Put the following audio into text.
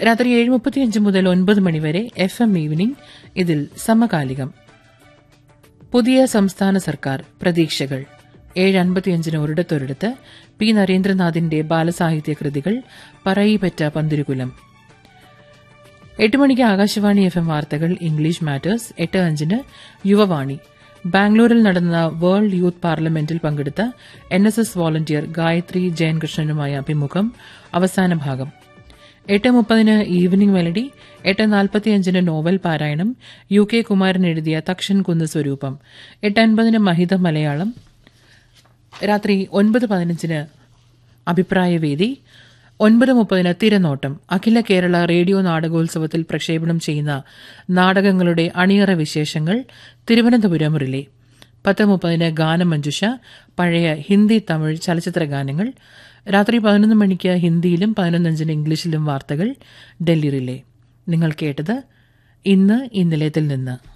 രാത്രി ഏഴ് മുപ്പത്തിയഞ്ച് മുതൽ ഒൻപത് മണിവരെ എഫ് എം ഈവനിംഗ് ഇതിൽ സമകാലികം പുതിയ സംസ്ഥാന സർക്കാർ പ്രതീക്ഷകൾ ഏഴ് അൻപത്തിയഞ്ചിന് ഒരിടത്തൊരിടത്ത് പി നരേന്ദ്രനാഥിന്റെ ബാലസാഹിത്യ കൃതികൾ പറയിപ്പറ്റ പന്തിരുകുലം എട്ട് മണിക്ക് ആകാശവാണി എഫ് എം വാർത്തകൾ ഇംഗ്ലീഷ് മാറ്റേഴ്സ് എട്ട് അഞ്ചിന് യുവവാണി ബാംഗ്ലൂരിൽ നടന്ന വേൾഡ് യൂത്ത് പാർലമെന്റിൽ പങ്കെടുത്ത N S S volunteer Gayathri ജയൻകൃഷ്ണനുമായ അഭിമുഖം അവസാന ഭാഗം എട്ട് മുപ്പതിന് ഈവനിംഗ് മെലഡി എട്ട് നാൽപ്പത്തിയഞ്ചിന് നോവൽ പാരായണം യു കെ കുമാരൻ എഴുതിയ തക്ഷൻ കുന്ന് സ്വരൂപം എട്ട് അൻപതിന് മഹിത മലയാളം രാത്രി ഒൻപത് പതിനഞ്ചിന് അഭിപ്രായവേദി ഒൻപത് മുപ്പതിന് തിരനോട്ടം അഖില കേരള റേഡിയോ നാടകോത്സവത്തിൽ പ്രക്ഷേപണം ചെയ്യുന്ന നാടകങ്ങളുടെ അണിയറ വിശേഷങ്ങൾ തിരുവനന്തപുരം റിലേ പത്ത് മുപ്പതിന് ഗാനമഞ്ജുഷ പഴയ ഹിന്ദി തമിഴ് ചലച്ചിത്ര ഗാനങ്ങൾ രാത്രി പതിനൊന്ന് മണിക്ക് ഹിന്ദിയിലും പതിനൊന്നഞ്ചിന് ഇംഗ്ലീഷിലും വാർത്തകൾ ഡൽഹി റിലേ നിങ്ങൾ കേട്ടത് ഇന്ന് ഇന്നലത്തിൽ നിന്ന്